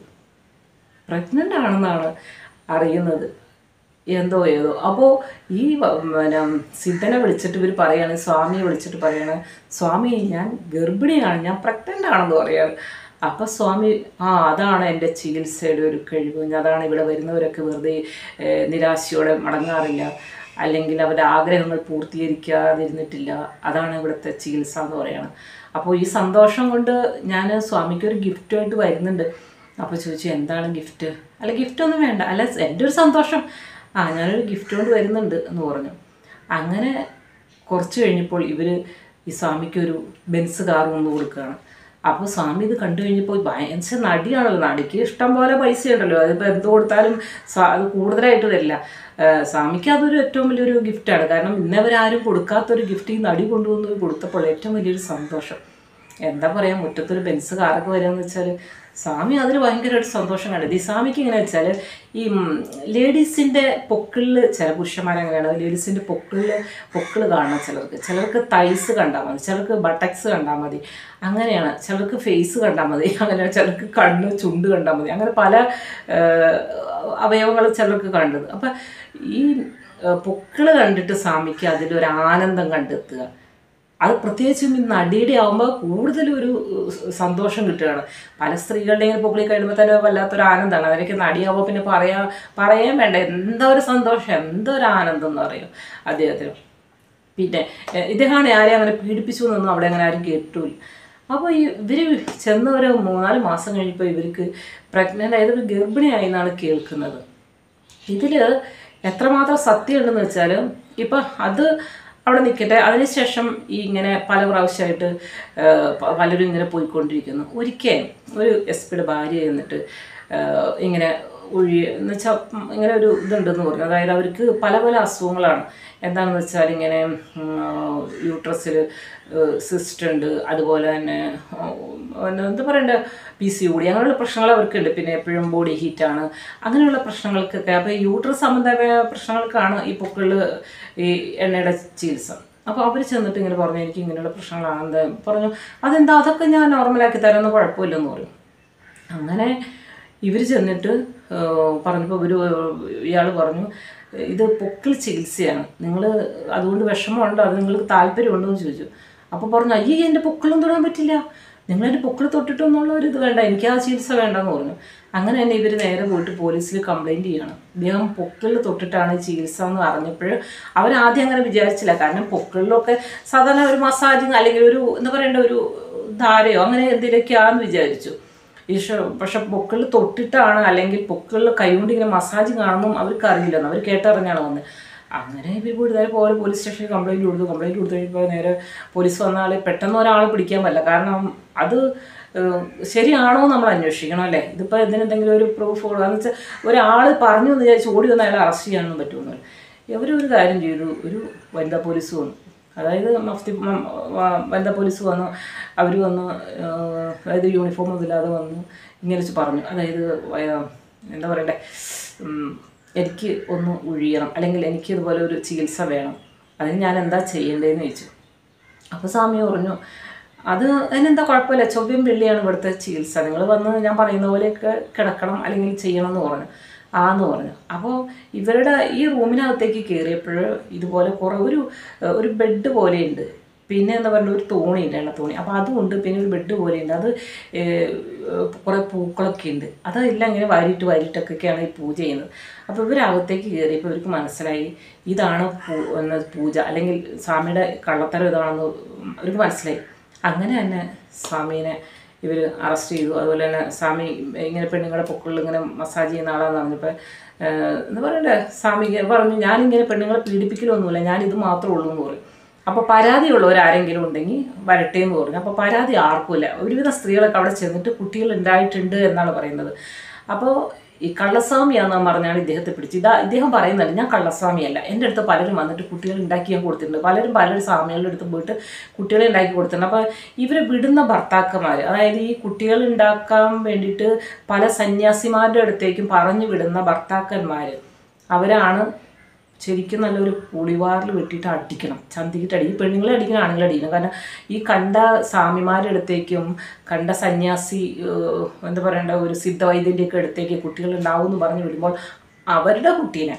Speaker 1: പ്രഗ്നൻ്റ് ആണെന്നാണ് അറിയുന്നത് എന്തോ ഏതോ അപ്പോൾ ഈ വ- പിന്നെ സിദ്ധനെ വിളിച്ചിട്ട് ഇവർ പറയാണ് സ്വാമിയെ വിളിച്ചിട്ട് പറയാണ് സ്വാമി ഞാൻ ഗർഭിണിയാണ് ഞാൻ പ്രഗ്നൻ്റ് ആണെന്ന് പറയാണ് അപ്പോൾ സ്വാമി ആ അതാണ് എൻ്റെ ചികിത്സയുടെ ഒരു കഴിവ് അതാണ് ഇവിടെ വരുന്നവരൊക്കെ വെറുതെ ഏഹ്, നിരാശയോടെ മടങ്ങാറില്ല അല്ലെങ്കിൽ അവരുടെ ആഗ്രഹങ്ങൾ പൂർത്തീകരിക്കാതിരുന്നിട്ടില്ല അതാണ് ഇവിടുത്തെ ചികിത്സ എന്ന് പറയുന്നത് അപ്പോൾ ഈ സന്തോഷം കൊണ്ട് ഞാൻ സ്വാമിക്ക് ഒരു ഗിഫ്റ്റുമായിട്ട് വരുന്നുണ്ട് അപ്പോൾ ചോദിച്ചു എന്താണ് ഗിഫ്റ്റ് അല്ല ഗിഫ്റ്റ് ഒന്നും വേണ്ട അല്ല എൻ്റെ ഒരു സന്തോഷം ആ ഞാനൊരു ഗിഫ്റ്റ് കൊണ്ട് വരുന്നുണ്ട് എന്ന് പറഞ്ഞു അങ്ങനെ കുറച്ച് കഴിഞ്ഞപ്പോൾ ഇവർ ഈ സ്വാമിക്ക് ഒരു ബെൻസ് കാർ കൊണ്ട് കൊടുക്കുകയാണ് അപ്പോൾ സ്വാമി ഇത് കണ്ടു കഴിഞ്ഞപ്പോൾ ഭയങ്കര നടിയാണല്ലോ നടിക്ക് ഇഷ്ടം പോലെ പൈസ ഉണ്ടല്ലോ അതിപ്പോൾ എന്ത് കൊടുത്താലും സ്വാ- അത് കൂടുതലായിട്ട് വരില്ല ഏഹ് സ്വാമിക്ക് അതൊരു ഏറ്റവും വലിയൊരു ഗിഫ്റ്റാണ് കാരണം ഇന്നവരാരും കൊടുക്കാത്തൊരു ഗിഫ്റ്റ് ഈ നടി കൊണ്ടുവന്ന് കൊടുത്തപ്പോൾ ഏറ്റവും വലിയൊരു സന്തോഷം എന്താ പറയുക മുറ്റത്തൊരു ബെൻസ് കാറൊക്കെ വരികയെന്ന് വെച്ചാൽ സ്വാമി അതിൽ ഭയങ്കരമായിട്ട് സന്തോഷം കണ്ടത് ഈ സ്വാമിക്ക് എങ്ങനെ വെച്ചാൽ ഈ ലേഡീസിൻ്റെ പൊക്കിളിൽ ചില പുരുഷന്മാരങ്ങനെയാണ് ലേഡീസിൻ്റെ പൊക്കിളിൽ പൊക്കിൾ കാണണം ചിലർക്ക് ചിലർക്ക് തൈസ് കണ്ടാൽ മതി ചിലർക്ക് ബട്ടക്സ് കണ്ടാൽ മതി അങ്ങനെയാണ് ചിലർക്ക് ഫേസ് കണ്ടാൽ മതി അങ്ങനെ ചിലർക്ക് കണ്ണ് ചുണ്ട് കണ്ടാൽ മതി അങ്ങനെ പല അവയവങ്ങൾ ചിലർക്ക് കണ്ടത് അപ്പം ഈ പൊക്കിൾ കണ്ടിട്ട് സ്വാമിക്ക് അതിലൊരു ആനന്ദം കണ്ടെത്തുക അത് പ്രത്യേകിച്ചും ഈ നടിയുടെ ആകുമ്പോൾ കൂടുതൽ ഒരു ഏഹ്, സന്തോഷം കിട്ടുകയാണ് പല സ്ത്രീകളുടെ ഇങ്ങനെ പൊക്കിളി കഴിയുമ്പോൾ തന്നെ വല്ലാത്തൊരു ആനന്ദമാണ് അതിനൊക്കെ നടിയാവുമ്പോൾ പിന്നെ പറയാ പറയാൻ വേണ്ട എന്താ ഒരു സന്തോഷം എന്താ ഒരു ആനന്ദം എന്ന് പറയും അദ്ദേഹത്തിന് പിന്നെ ഏഹ്, ഇദ്ദേഹമാണ് ആരെയും അങ്ങനെ പീഡിപ്പിച്ചു എന്നൊന്നും അവിടെ അങ്ങനെ ആരും കേട്ടില്ല അപ്പോൾ ഈ ഇവർ ചെന്ന് ഒരു മൂന്നാല് മാസം കഴിഞ്ഞപ്പോൾ ഇവർക്ക് പ്രഗ്നൻ്റ് ആയത് ഒരു ഗർഭിണിയായി എന്നാണ് കേൾക്കുന്നത് ഇതിൽ എത്രമാത്രം സത്യമുണ്ടെന്ന് വെച്ചാൽ ഇപ്പം അത് അവിടെ നിൽക്കട്ടെ അതിനുശേഷം ഈ ഇങ്ങനെ പല പ്രാവശ്യമായിട്ട് ഏഹ്, പ- പലരും ഇങ്ങനെ പോയിക്കൊണ്ടിരിക്കുന്നു ഒരിക്കൽ ഒരു എസ് പിയുടെ ഭാര്യ എന്നിട്ട് ഏഹ്, ഇങ്ങനെ ഒഴി എന്ന് വെച്ചാൽ ഇങ്ങനെ ഒരു ഇതുണ്ടെന്ന് പറഞ്ഞു അതായത് അവർക്ക് പല പല അസുഖങ്ങളാണ് എന്താണെന്ന് വെച്ചാൽ ഇങ്ങനെ യൂട്രസിൽ സിസ്റ്റ് ഉണ്ട് അതുപോലെ തന്നെ ഉം, പിന്നെ എന്താ പറയണ്ടേ പി സി ഒ ഡി അങ്ങനെയുള്ള പ്രശ്നങ്ങൾ അവർക്കുണ്ട് പിന്നെ എപ്പോഴും ബോഡി ഹീറ്റാണ് അങ്ങനെയുള്ള പ്രശ്നങ്ങൾക്കൊക്കെ അപ്പോൾ യൂട്രസ് സംബന്ധമായ പ്രശ്നങ്ങൾക്കാണ് ഈ പൊക്കിളിൽ ഈ എണ്ണയുടെ ചികിത്സ അപ്പോൾ അവർ ചെന്നിട്ട് ഇങ്ങനെ പറഞ്ഞു എനിക്ക് ഇങ്ങനെയുള്ള പ്രശ്നങ്ങളാണെന്ന് പറഞ്ഞു അതെന്താ അതൊക്കെ ഞാൻ നോർമലാക്കി തരാമെന്ന് കുഴപ്പമില്ലെന്ന് പറയും അങ്ങനെ ഇവർ ചെന്നിട്ട് പറഞ്ഞപ്പോൾ ഇവർ ഇയാൾ പറഞ്ഞു ഇത് പൊക്കിൾ ചികിത്സയാണ് നിങ്ങൾ അതുകൊണ്ട് വിഷമമുണ്ടോ അത് നിങ്ങൾക്ക് താല്പര്യമുണ്ടോ എന്ന് ചോദിച്ചു അപ്പോൾ പറഞ്ഞു അയ്യേ എൻ്റെ പൊക്കിളും തൊടാൻ പറ്റില്ല നിങ്ങളെൻ്റെ പൊക്കിൾ തൊട്ടിട്ടൊന്നുള്ള ഒരു ഇത് വേണ്ട എനിക്ക് ആ ചികിത്സ വേണ്ടെന്ന് പറഞ്ഞു അങ്ങനെ തന്നെ ഇവർ നേരെ പോയിട്ട് പോലീസിൽ കംപ്ലൈൻറ്റ് ചെയ്യണം ഇദ്ദേഹം പൊക്കിളിൽ തൊട്ടിട്ടാണ് ഈ ചികിത്സ എന്ന് പറഞ്ഞപ്പോൾ അവരാദ്യം അങ്ങനെ വിചാരിച്ചില്ല കാരണം പൊക്കിളിലൊക്കെ സാധാരണ ഒരു മസാജിങ് അല്ലെങ്കിൽ ഒരു എന്താ പറയണ്ട ഒരു ധാരയോ അങ്ങനെ എന്തെങ്കിലുമൊക്കെയാണെന്ന് വിചാരിച്ചു ഈശോ പക്ഷെ പൊക്കിളിൽ തൊട്ടിട്ടാണ് അല്ലെങ്കിൽ പൊക്കിളിൽ കൈകൊണ്ട് ഇങ്ങനെ മസാജ് കാണുന്നു അവർക്ക് അറിയില്ലെന്ന് അവർ കേട്ടറിഞ്ഞാണ് വന്നത് അങ്ങനെ ഇവർ പോയിട്ട് നേരെ പോലെ പോലീസ് സ്റ്റേഷനിൽ കംപ്ലൈൻറ്റ് കൊടുത്തു കംപ്ലൈൻറ്റ് കൊടുത്തു കഴിയുമ്പോൾ നേരെ പോലീസ് വന്നാൽ പെട്ടെന്ന് ഒരാളെ പിടിക്കാൻ പറ്റില്ല കാരണം അത് ഏഹ്, ശരിയാണോ നമ്മൾ അന്വേഷിക്കണം അല്ലേ ഇതിപ്പോൾ ഇതിനെന്തെങ്കിലും ഒരു പ്രൂഫ് കൊടുക്കുക വെച്ചാൽ ഒരാൾ പറഞ്ഞു എന്ന് വിചാരിച്ച് ഓടി വന്ന് അയാളെ അറസ്റ്റ് ചെയ്യാനൊന്നും പറ്റുമെന്നില്ല ഇവരൊരു കാര്യം ചെയ്തു ഒരു വനിതാ പോലീസ് വന്നു അതായത് മഫ്തി മ- വ- വനിതാ പോലീസ് വന്നു അവർ വന്ന് ഏഹ്, അതായത് യൂണിഫോം ഒന്നുമില്ലാതെ വന്ന് ഇങ്ങനെ വെച്ച് പറഞ്ഞു അതായത് വയ- എന്താ പറയണ്ടേ ഉം, എനിക്ക് ഒന്ന് ഒഴിയണം അല്ലെങ്കിൽ എനിക്ക് ഇതുപോലെ ഒരു ചികിത്സ വേണം അതിന് ഞാൻ എന്താ ചെയ്യേണ്ടതെന്ന് ചോദിച്ചു അപ്പോൾ സ്വാമി പറഞ്ഞു അത് അതിനെന്താ കുഴപ്പമില്ല ചൊവ്വയും വെള്ളിയാണ് ഇവിടുത്തെ ചികിത്സ നിങ്ങൾ വന്ന് ഞാൻ പറയുന്ന പോലെയൊക്കെ കിടക്കണം അല്ലെങ്കിൽ ചെയ്യണം എന്ന് പറഞ്ഞു ആന്ന് പറഞ്ഞു അപ്പോൾ ഇവരുടെ ഈ റൂമിനകത്തേക്ക് കയറിയപ്പോൾ ഇതുപോലെ കുറേ ഒരു ഒരു ബെഡ് പോലെയുണ്ട് പിന്നെ എന്താ പറയുക ഒരു തോണിയുണ്ട് എണ്ണ തോണി അപ്പോൾ അതുമുണ്ട് പിന്നെ ഒരു ബെഡ് പോലെയുണ്ട് അത് ഏഹ്, കുറേ പൂക്കളൊക്കെ ഉണ്ട് അതെല്ലാം ഇങ്ങനെ വാരിയിട്ട് വാരിയിട്ടൊക്കെയാണ് ഈ പൂജ ചെയ്യുന്നത് അപ്പോൾ ഇവരകത്തേക്ക് കയറിയപ്പോൾ ഇവർക്ക് മനസ്സിലായി ഇതാണ് പൂ എന്ന പൂജ അല്ലെങ്കിൽ സ്വാമിയുടെ കള്ളത്തരം ഇതാണെന്ന് അവർക്ക് മനസ്സിലായി അങ്ങനെ തന്നെ സ്വാമീനെ ഇവർ അറസ്റ്റ് ചെയ്തു അതുപോലെ തന്നെ സ്വാമി ഇങ്ങനെ പെണ്ണുങ്ങളുടെ പൊക്കിളിൽ ഇങ്ങനെ മസാജ് ചെയ്യുന്ന ആളാന്ന് പറഞ്ഞപ്പോൾ എന്താ പറയണ്ടേ സ്വാമി ഇങ്ങനെ പറഞ്ഞു ഞാനിങ്ങനെ പെണ്ണുങ്ങളെ പീഡിപ്പിക്കലൊന്നുമില്ല ഞാൻ ഇത് മാത്രമേ ഉള്ളൂ എന്ന് പറയും അപ്പോൾ പരാതിയുള്ളവർ ആരെങ്കിലും ഉണ്ടെങ്കിൽ വരട്ടെ എന്ന് പറഞ്ഞു അപ്പോൾ പരാതി ആർക്കുമില്ല ഒരുവിധ സ്ത്രീകളൊക്കെ അവിടെ ചെന്നിട്ട് കുട്ടികൾ ഉണ്ടായിട്ടുണ്ട് എന്നാണ് പറയുന്നത് അപ്പോൾ ഈ കള്ളസ്വാമിയാന്ന് പറഞ്ഞാണ് ഇദ്ദേഹത്തെ പിടിച്ച് ഇതാ ഇദ്ദേഹം പറയുന്നത് ഞാൻ കള്ളസ്വാമിയല്ല എൻ്റെ അടുത്ത് പലരും വന്നിട്ട് കുട്ടികൾ ഉണ്ടാക്കി ഞാൻ കൊടുത്തിട്ടുണ്ട് പലരും പലരും സ്വാമികളുടെ അടുത്ത് പോയിട്ട് കുട്ടികളെ ഉണ്ടാക്കി കൊടുത്തിട്ടുണ്ട് അപ്പോൾ ഇവരെ വിടുന്ന ഭർത്താക്കന്മാർ അതായത് ഈ കുട്ടികൾ ഉണ്ടാക്കാൻ വേണ്ടിയിട്ട് പല സന്യാസിമാരുടെ അടുത്തേക്കും പറഞ്ഞു വിടുന്ന ഭർത്താക്കന്മാർ അവരാണ് ശരിക്കും നല്ലൊരു പുളിവാറിൽ വെട്ടിയിട്ട് അടിക്കണം ചന്തിക്കിട്ട് അടി ഈ പെണ്ണുങ്ങളെ അടിക്കണം ആണുങ്ങളെ അടിക്കണം കാരണം ഈ കണ്ട സ്വാമിമാരുടെ അടുത്തേക്കും കണ്ട സന്യാസി ഏഹ്, എന്താ പറയണ്ട ഒരു സിദ്ധവൈദ്യൻ്റെ ഒക്കെ അടുത്തേക്ക് കുട്ടികൾ ഉണ്ടാവും എന്ന് പറഞ്ഞ് വിടുമ്പോൾ അവരുടെ കുട്ടീനെ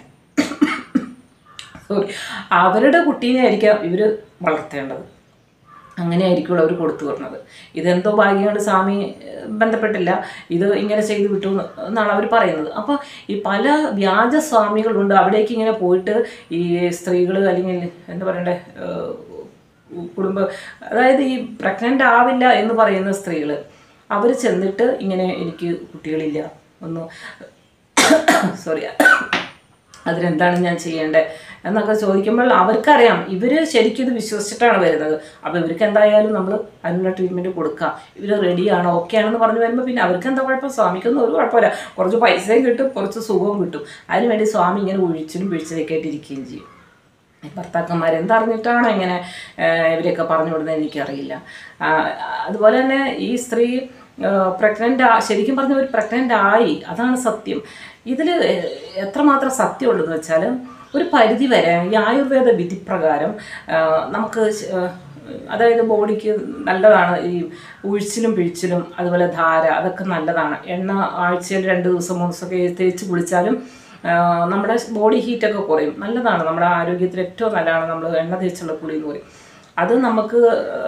Speaker 1: സോറി അവരുടെ കുട്ടീനെ ആയിരിക്കാം ഇവർ വളർത്തേണ്ടത് അങ്ങനെ ആയിരിക്കുമല്ലോ അവർ കൊടുത്തു വിടുന്നത് ഇതെന്തോ ഭാഗ്യം കൊണ്ട് സ്വാമി ഏഹ്, ബന്ധപ്പെട്ടില്ല ഇത് ഇങ്ങനെ ചെയ്തു വിട്ടു എന്ന് എന്നാണ് അവർ പറയുന്നത് അപ്പോൾ ഈ പല വ്യാജ സ്വാമികളുണ്ട് അവിടേക്ക് ഇങ്ങനെ പോയിട്ട് ഈ സ്ത്രീകൾ അല്ലെങ്കിൽ എന്താ പറയണ്ടേ ഏഹ്, കുടുംബ അതായത് ഈ പ്രഗ്നൻ്റ് ആവില്ല എന്ന് പറയുന്ന സ്ത്രീകൾ അവർ ചെന്നിട്ട് ഇങ്ങനെ എനിക്ക് കുട്ടികളില്ല ഒന്ന് സോറി അതിനെന്താണ് ഞാൻ ചെയ്യേണ്ടത് എന്നൊക്കെ ചോദിക്കുമ്പോൾ അവർക്കറിയാം ഇവർ ശരിക്കും ഇത് വിശ്വസിച്ചിട്ടാണ് വരുന്നത് അപ്പോൾ ഇവർക്ക് എന്തായാലും നമ്മൾ അതിനുള്ള ട്രീറ്റ്മെൻറ്റ് കൊടുക്കാം ഇവർ റെഡിയാണോ ഓക്കെ ആണെന്ന് പറഞ്ഞു വരുമ്പോൾ പിന്നെ അവർക്ക് എന്താ കുഴപ്പം സ്വാമിക്കൊന്നും ഒരു കുഴപ്പമില്ല കുറച്ച് പൈസയും കിട്ടും കുറച്ച് സുഖവും കിട്ടും അതിനുവേണ്ടി സ്വാമി ഇങ്ങനെ ഒഴിച്ചിലും വീഴ്ചയൊക്കെ ആയിട്ടിരിക്കുകയും ചെയ്യും ഈ ഭർത്താക്കന്മാർ എന്തറിഞ്ഞിട്ടാണോ ഇങ്ങനെ ഏഹ്, ഇവരെയൊക്കെ പറഞ്ഞു വിടുന്നത് എനിക്കറിയില്ല ആ, അതുപോലെ തന്നെ ഈ സ്ത്രീ പ്രഗ്നൻ്റ് ശരിക്കും പറഞ്ഞ ഒരു പ്രഗ്നൻ്റ് ആയി അതാണ് സത്യം ഇതിൽ എത്രമാത്രം സത്യമുള്ളതെന്ന് വെച്ചാൽ ഒരു പരിധി വരെ ഈ ആയുർവേദ വിധിപ്രകാരം ആ, നമുക്ക് ശ- ആ, അതായത് ബോഡിക്ക് നല്ലതാണ് ഈ ഉഴിച്ചിലും പിഴിച്ചിലും അതുപോലെ ധാര അതൊക്കെ നല്ലതാണ് എണ്ണ ആഴ്ചയിൽ രണ്ട് ദിവസം മൂന്ന് ദിവസമൊക്കെ തേച്ച് കുളിച്ചാലും ആ, നമ്മുടെ ബോഡി ഹീറ്റൊക്കെ കുറയും നല്ലതാണ് നമ്മുടെ ആരോഗ്യത്തിന് ഏറ്റവും നല്ലതാണ് നമ്മൾ എണ്ണ തേച്ചുള്ള കുളി എന്ന് പറയും അത് നമുക്ക്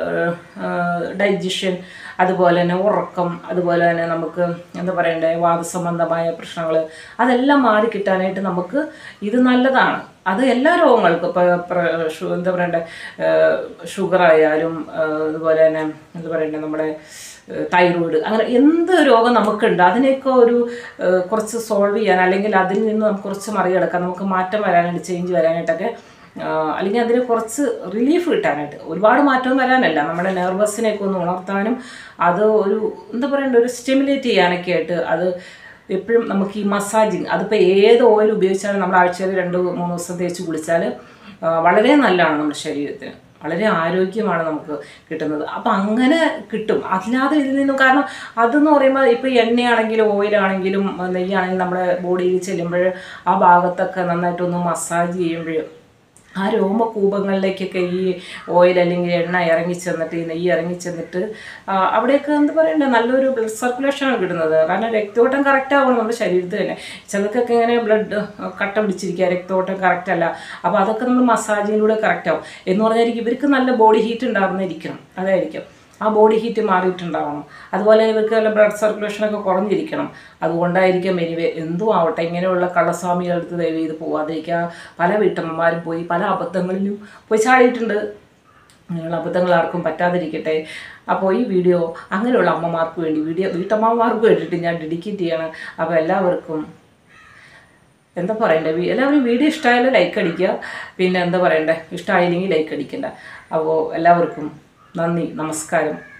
Speaker 1: ഡൈജഷൻ അതുപോലെ തന്നെ ഉറക്കം അതുപോലെ തന്നെ നമുക്ക് എന്താ പറയണ്ടേ വാദസംബന്ധമായ പ്രശ്നങ്ങൾ അതെല്ലാം മാറി കിട്ടാനായിട്ട് നമുക്ക് ഇത് നല്ലതാണ് അത് എല്ലാ രോഗങ്ങൾക്കും ഇപ്പോൾ എന്താ പറയണ്ടേ ഷുഗർ ആയാലും ആ, അതുപോലെ തന്നെ എന്താ പറയണ്ടേ നമ്മുടെ തൈറോയിഡ് അങ്ങനെ എന്ത് രോഗം നമുക്കുണ്ട് അതിനെയൊക്കെ ഒരു ഏഹ്, കുറച്ച് സോൾവ് ചെയ്യാൻ അല്ലെങ്കിൽ അതിൽ നിന്ന് നമുക്ക് കുറച്ച് മറികടക്കാൻ നമുക്ക് മാറ്റം വരാനായിട്ട് ചേഞ്ച് വരാനായിട്ടൊക്കെ ആഹ്, അല്ലെങ്കിൽ അതിന് കുറച്ച് റിലീഫ് കിട്ടാനായിട്ട് ഒരുപാട് മാറ്റം വരാനല്ല നമ്മുടെ നെർവസിനെയൊക്കെ ഒന്ന് ഉണർത്താനും അത് ഒരു എന്താ പറയണ്ട ഒരു സ്റ്റിമുലേറ്റ് ചെയ്യാനൊക്കെ ആയിട്ട് അത് എപ്പോഴും നമുക്ക് ഈ മസാജിങ് അതിപ്പോൾ ഏത് ഓയിൽ ഉപയോഗിച്ചാലും നമ്മൾ ആഴ്ചയിൽ രണ്ട് മൂന്ന് ദിവസം തേച്ച് കുളിച്ചാൽ ആ, വളരെ നല്ലതാണ് നമ്മുടെ ശരീരത്തിന് വളരെ ആരോഗ്യമാണ് നമുക്ക് കിട്ടുന്നത് അപ്പം അങ്ങനെ കിട്ടും അല്ലാതെ ഇതിൽ നിന്നും കാരണം അതെന്ന് പറയുമ്പോൾ ഇപ്പോൾ എണ്ണയാണെങ്കിലും ഓയിലാണെങ്കിലും നെയ്യാണെങ്കിലും നമ്മുടെ ബോഡിയിൽ ചെല്ലുമ്പോൾ ആ ഭാഗത്തൊക്കെ നന്നായിട്ടൊന്ന് മസാജ് ചെയ്യുമ്പോൾ ആ രോമകൂപങ്ങളിലേക്കൊക്കെ ഈ ഓയിൽ അല്ലെങ്കിൽ എണ്ണ ഇറങ്ങി ചെന്നിട്ട് ഈ നെയ്യ് ഇറങ്ങി ചെന്നിട്ട് ആ, അവിടെയൊക്കെ എന്താ പറയണ്ടേ നല്ലൊരു ബ്ലഡ് സർക്കുലേഷനാണ് കിട്ടുന്നത് കാരണം രക്തോട്ടം കറക്റ്റ് ആവണം നമ്മുടെ ശരീരത്തിൽ തന്നെ ചിലർക്കൊക്കെ ഇങ്ങനെ ബ്ലഡ് കട്ട പിടിച്ചിരിക്കുക രക്തോട്ടം കറക്റ്റ് അല്ല അപ്പോൾ അതൊക്കെ നമ്മൾ മസാജിങ്ങിലൂടെ കറക്റ്റ് ആവും എന്ന് പറഞ്ഞാൽ ഇവർക്ക് നല്ല ബോഡി ഹീറ്റ് ഉണ്ടാകുന്നതായിരിക്കണം അതായിരിക്കും ആ ബോഡി ഹീറ്റ് മാറിയിട്ടുണ്ടാവണം അതുപോലെ ഇവർക്ക് നല്ല ബ്ലഡ് സർക്കുലേഷനൊക്കെ കുറഞ്ഞിരിക്കണം അതുകൊണ്ടായിരിക്കും എനിവേ എന്തും ആവട്ടെ ഇങ്ങനെയുള്ള കള്ളസ്വാമികളുടെ അടുത്ത് ദയവ് ചെയ്ത് പോവാതിരിക്കുക പല വീട്ടമ്മമാരും പോയി പല അബദ്ധങ്ങളിലും പോയി ചാടിയിട്ടുണ്ട് അങ്ങനെയുള്ള അബദ്ധങ്ങൾ ആർക്കും പറ്റാതിരിക്കട്ടെ അപ്പോൾ ഈ വീഡിയോ അങ്ങനെയുള്ള അമ്മമാർക്ക് വേണ്ടി വീഡിയോ വീട്ടമ്മമാർക്ക് വേണ്ടിയിട്ട് ഞാൻ ഡെഡിക്കേറ്റ് ചെയ്യണം അപ്പോൾ എല്ലാവർക്കും എന്താ പറയണ്ടേ വി- എല്ലാവരും വീഡിയോ ഇഷ്ടമായാലും ലൈക്ക് അടിക്കുക പിന്നെ എന്താ പറയണ്ടേ ഇഷ്ടമായില്ലെങ്കിൽ ലൈക്ക് അടിക്കണ്ട അപ്പോൾ എല്ലാവർക്കും നന്ദി നമസ്കാരം